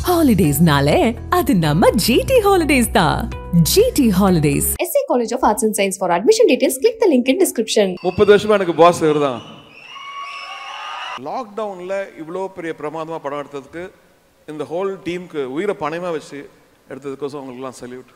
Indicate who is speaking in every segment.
Speaker 1: ஹாலிடேஸ்னாலே அது நம்ம ஜிடி ஹாலிடேஸ் தான் GT holidays
Speaker 2: SA College of Arts and Science. For admission details, click the link in description.
Speaker 3: முப்பது வருஷமா எனக்கு பாஸ் இவர் தான் லாக்டவுனில் இவ்வளோ பெரிய பிரமாதமாக படம் எடுத்ததுக்கு இந்த ஹோல் டீமுக்கு உயிரை பணமாக வச்சு எடுத்ததுக்கோசம் உங்களுக்குலாம் சல்யூட்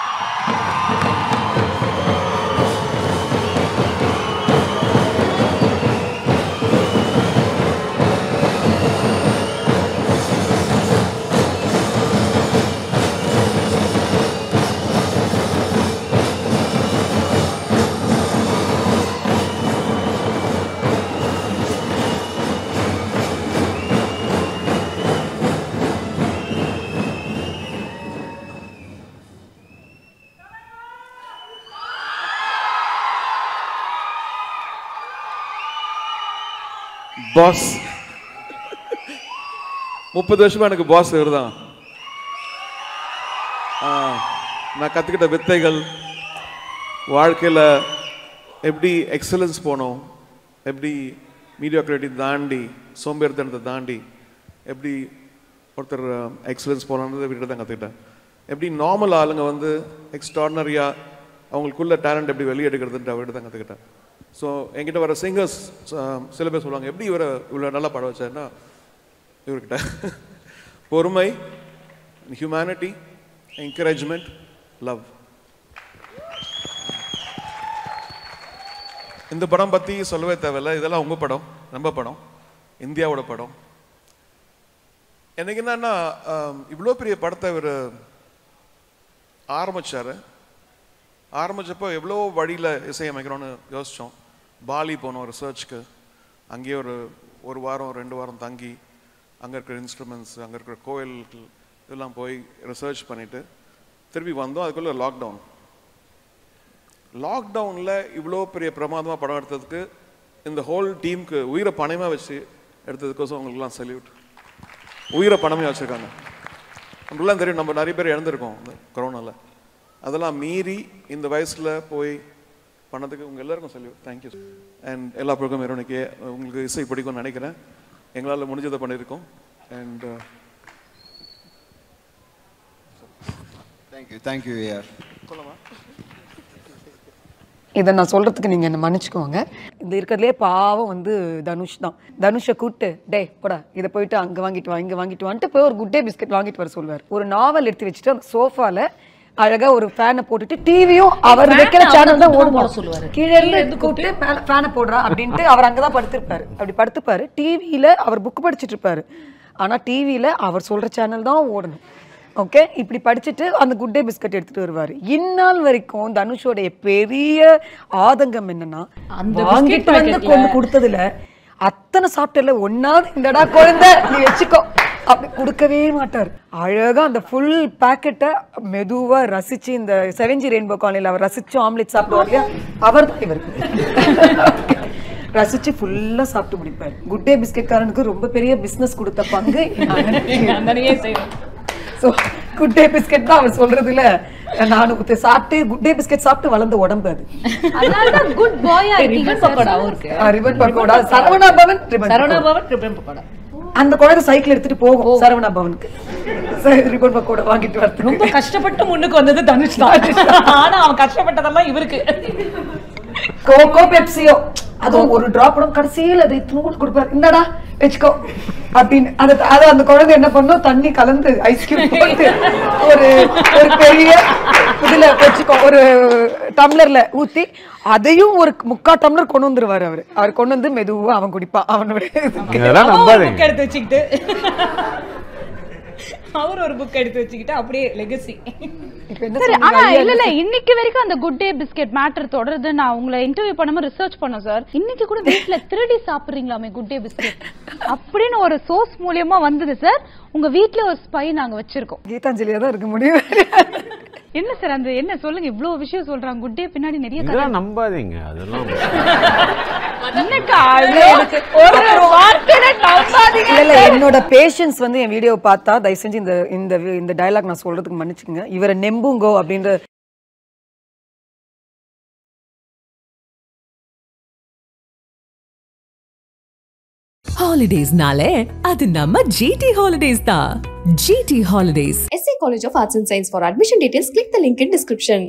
Speaker 3: பாஸ் முப்பது வருஷமா எனக்கு பாஸ் இவர் தான் நான் கற்றுக்கிட்ட வித்தைகள் வாழ்க்கையில் எப்படி எக்ஸலன்ஸ் போனோம் எப்படி மீடியோக்ரேட்டி தாண்டி சோம்பேறித்தனத்தை தாண்டி எப்படி ஒருத்தர் எக்ஸலன்ஸ் போனோன்றதை விட்டு தான் கற்றுக்கிட்டேன் எப்படி நார்மல் ஆளுங்க வந்து எக்ஸ்ட்ராடனரியாக அவங்களுக்குள்ள டேலண்ட் எப்படி வெளியே எடுக்கிறதுன்ற அவர்கிட்ட தான் கற்றுக்கிட்டேன் ஸோ என்கிட்ட வர சிங்கர்ஸ் சில பேர் சொல்லுவாங்க எப்படி இவரை இவ்வளோ நல்லா பாட வச்சாருன்னா இவர்கிட்ட பொறுமை ஹியூமனிட்டி என்கரேஜ்மெண்ட் லவ் இந்த படம் பற்றி சொல்லவே தேவையில்ல இதெல்லாம் உங்கள் படம் நம்ம படம் இந்தியாவோட படம் எனக்கு என்னன்னா இவ்வளோ பெரிய படத்தை இவர் ஆரம்பிச்சாரு ஆரம்பிச்சப்போ எவ்வளோ வழியில் இசையமைக்கிறோன்னு யோசித்தோம் பாலி போனோம் ரிசர்ச்க்கு அங்கேயே ஒரு ஒரு வாரம் ரெண்டு வாரம் தங்கி அங்கே இருக்கிற இன்ஸ்ட்ருமெண்ட்ஸ் அங்கே இருக்கிற கோயில்கள் இதெல்லாம் போய் ரிசர்ச் பண்ணிவிட்டு திருப்பி வந்தோம் அதுக்குள்ளே லாக்டவுன் லாக்டவுனில் இவ்வளோ பெரிய பிரமாதமாக படம் எடுத்ததுக்கு இந்த ஹோல் டீமுக்கு உயிரை பணமாக வச்சு எடுத்ததுக்கோசம் உங்களுக்குலாம் சல்யூட் உயிரை பணமே வச்சுருக்காங்க நம்மளாம் தெரியும் நம்ம நிறைய பேர் இழந்திருக்கோம் இந்த கொரோனாவில் அதெல்லாம் மீறி இந்த வயசில் போய் பண்ணதுக்கு உங்கள் எல்லாருக்கும் சல்யூட் தேங்க்யூ அண்ட் எல்லா ப்ரோக்ராம் இறைவனுக்கு உங்களுக்கு இசை பிடிக்கும்னு நினைக்கிறேன் எங்களால் முடிஞ்சதை பண்ணியிருக்கோம் அண்ட்
Speaker 4: தேங்க்யூ தேங்க்யூ ஏஆர்
Speaker 5: இதை நான் சொல்றதுக்கு நீங்க என்ன மன்னிச்சுக்கோங்க இந்த இருக்கிறதுலே பாவம் வந்து தனுஷ் தான் தனுஷை கூப்பிட்டு டே போடா இதை போயிட்டு அங்க வாங்கிட்டு வா இங்க வாங்கிட்டு வான்ட்டு போய் ஒரு குட் டே பிஸ்கட் வாங்கிட்டு வர சொல்வார் ஒரு நாவல் எடுத்து வச்சுட்டு அந்த சோஃபால அழகா ஒரு ஃபேனை போட்டுட்டு டிவியும் அவர் வைக்கிற சேனல் தான் ஓடும் போட சொல்லுவாரு கீழே இருந்து கூப்பிட்டு மேல ஃபேனை போடுறா அப்படின்ட்டு அவர் அங்கதான் படுத்திருப்பாரு அப்படி படுத்துப்பாரு டிவியில அவர் புக் படிச்சிட்டு இருப்பாரு ஆனா டிவியில அவர் சொல்ற சேனல் தான் ஓடணும் ஓகே இப்படி படிச்சுட்டு அந்த குட் டே பிஸ்கட் எடுத்துட்டு வருவாரு இந்நாள் வரைக்கும் தனுஷோடைய பெரிய ஆதங்கம் என்னன்னா வாங்கிட்டு வந்து கொண்டு கொடுத்ததுல அத்தனை சாப்பிட்டல ஒன்னாவது இந்தடா குழந்தை நீ வச்சுக்கோ அப்படி கொடுக்கவே மாட்டார் அழகா அந்த ஃபுல் பேக்கெட்டை மெதுவா ரசிச்சு இந்த செவன்ஜி ரெயின்போ காலனியில் அவர் ரசிச்சு ஆம்லெட் சாப்பிடுவார் இல்லையா அவர் தான் இவர் ரசிச்சு ஃபுல்லா சாப்பிட்டு முடிப்பார் குட் டே பிஸ்கெட்காரனுக்கு ரொம்ப பெரிய பிசினஸ் கொடுத்த பங்கு
Speaker 6: அந்தனையே செய்வோம்
Speaker 5: ஸோ குட் டே பிஸ்கெட் தான் அவர் சொல்றதுல நான் உத்து சாப்பிட்டு குட் டே பிஸ்கெட் சாப்பிட்டு வளர்ந்த உடம்பு அது
Speaker 6: அதனாலதான் குட் பாய் ரிபன் பக்கோடா அவருக்கு
Speaker 5: ribbon pakoda Saravana Bhavan ribbon
Speaker 6: Saravana
Speaker 5: pakoda.
Speaker 6: Bhavan ribbon pakoda
Speaker 5: அந்த குழந்தை சைக்கிள் எடுத்துட்டு போகும் சரவணா பவனுக்கு சரி, ரிபன் பக்கோடா வாங்கிட்டு வரது
Speaker 6: ரொம்ப கஷ்டப்பட்டு முன்னுக்கு வந்தது தனுஷ் தான் ஆனா அவன் கஷ்டப்பட்டதெல்லாம் இவருக்கு
Speaker 5: கோகோ பெப்சியோ அதுவும் ஒரு டிராப் கடைசியில் அது இத்தனோடு கொடுப்பாரு இந்தடா வச்சுக்கோ அப்படின்னு அது அது அந்த குழந்தை என்ன பண்ணும் தண்ணி கலந்து ஐஸ் கியூப் போட்டு ஒரு ஒரு பெரிய இதுல வச்சுக்கோ ஒரு டம்ளர்ல ஊத்தி அதையும் ஒரு முக்கா டம்ளர் கொண்டு வந்துருவாரு அவரு அவர் கொண்டு வந்து மெதுவா அவன் குடிப்பான் அவனோட இதுக்கு.
Speaker 7: இதெல்லாம்
Speaker 6: அவன் ஒரு
Speaker 7: நம்பாதீங்க
Speaker 6: புக் எடுத்து வச்சுக்கிட்டு அவர் ஒரு புக் எடுத்து வச்சுக்கிட்டு அப்படியே லெகசி
Speaker 5: இப்ப என்ன
Speaker 8: சரி
Speaker 5: சொன்னீங்க?
Speaker 8: ஆனா
Speaker 5: ஐயா,
Speaker 8: இல்ல இல்ல இன்னைக்கு வரைக்கும் அந்த குட் டே பிஸ்கெட் மேட்டர் தொடருது நான் உங்களை இன்டர்வியூ பண்ணும்போது ரிசர்ச் பண்ணோம் சார் இன்னைக்கு கூட வீட்ல திருடி சாப்பிடுறீங்களாமே குட் டே பிஸ்கெட் அப்படின்னு ஒரு சோர்ஸ் மூலியமா வந்தது சார் உங்க வீட்ல ஒரு ஸ்பை நாங்க வச்சிருக்கோம்
Speaker 5: கீதாஞ்சலியா தான் இருக்க முடியும்
Speaker 8: என்ன சார் அந்த என்ன சொல்லுங்க இவ்ளோ விஷயம் சொல்றாங்க குட் டே பின்னாடி நிறைய கதை
Speaker 7: இதெல்லாம் நம்பாதீங்க அதெல்லாம்
Speaker 8: என்னக்கா
Speaker 5: இல்ல, எனக்கு
Speaker 8: ஒரு வார்த்தையில நம்பாதீங்க
Speaker 5: இல்ல இல்ல என்னோட பேஷன்ஸ் வந்து என் வீடியோ பார்த்தா தயவு செஞ்சு இந்த இந்த இந்த டயலாக் நான் சொல்றதுக்கு மன்னிச்சுங்க இவரை நெம்புங்கோ அப்படின்ற
Speaker 1: ஹாலிடேஸ்னாலே அது நம்ம ஜிடி ஹாலிடேஸ் தான் GT holidays
Speaker 2: SA College of Arts and Science. For admission details, click the link in description.